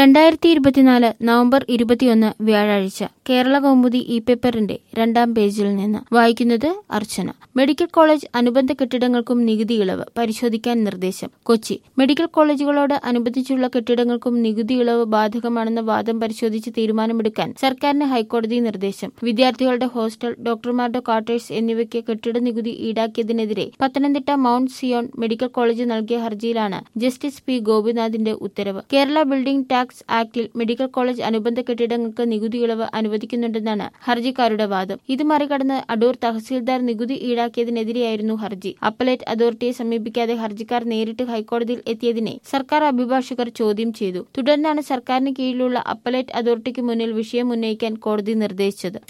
രണ്ടായിരത്തി ഇരുപത്തിനാല് നവംബർ ഇരുപത്തിയൊന്ന് വ്യാഴാഴ്ച കേരള കൗമുദി ഇ പേപ്പറിന്റെ രണ്ടാം പേജിൽ നിന്ന് വായിക്കുന്നത് അർച്ചന മെഡിക്കൽ കോളേജ് അനുബന്ധ കെട്ടിടങ്ങൾക്കും നികുതി ഇളവ് പരിശോധിക്കാൻ നിർദ്ദേശം കൊച്ചി മെഡിക്കൽ കോളേജുകളോട് അനുബന്ധിച്ചുള്ള കെട്ടിടങ്ങൾക്കും നികുതി ഇളവ് ബാധകമാണെന്ന വാദം പരിശോധിച്ച് തീരുമാനമെടുക്കാൻ സർക്കാരിന് ഹൈക്കോടതി നിർദ്ദേശം വിദ്യാർത്ഥികളുടെ ഹോസ്റ്റൽ ഡോക്ടർമാരുടെ ക്വാർട്ടേഴ്സ് എന്നിവയ്ക്ക് കെട്ടിട നികുതി ഈടാക്കിയതിനെതിരെ Pathanamthitta Mount Zion medical college നൽകിയ ഹർജിയിലാണ് ജസ്റ്റിസ് പി ഗോപിനാഥിന്റെ ഉത്തരവ് കേരള ബിൽഡിംഗ് ടാക്സ് ആക്ടിൽ മെഡിക്കൽ കോളേജ് അനുബന്ധ കെട്ടിടങ്ങൾക്ക് നികുതി ഇളവ് അനുവദിക്കുന്നുണ്ടെന്നാണ് ഹർജിക്കാരുടെ വാദം ഇത് മറികടന്ന് അടൂർ തഹസീൽദാർ നികുതി ഈടാക്കിയതിനെതിരെയായിരുന്നു ഹർജി അപ്പലേറ്റ് അതോറിറ്റിയെ സമീപിക്കാതെ ഹർജിക്കാർ നേരിട്ട് ഹൈക്കോടതിയിൽ എത്തിയതിനെ സർക്കാർ അഭിഭാഷകർ ചോദ്യം ചെയ്തു തുടർന്നാണ് സർക്കാരിന് കീഴിലുള്ള അപ്പലേറ്റ് അതോറിറ്റിക്ക് മുന്നിൽ വിഷയം ഉന്നയിക്കാൻ കോടതി നിർദ്ദേശിച്ചത്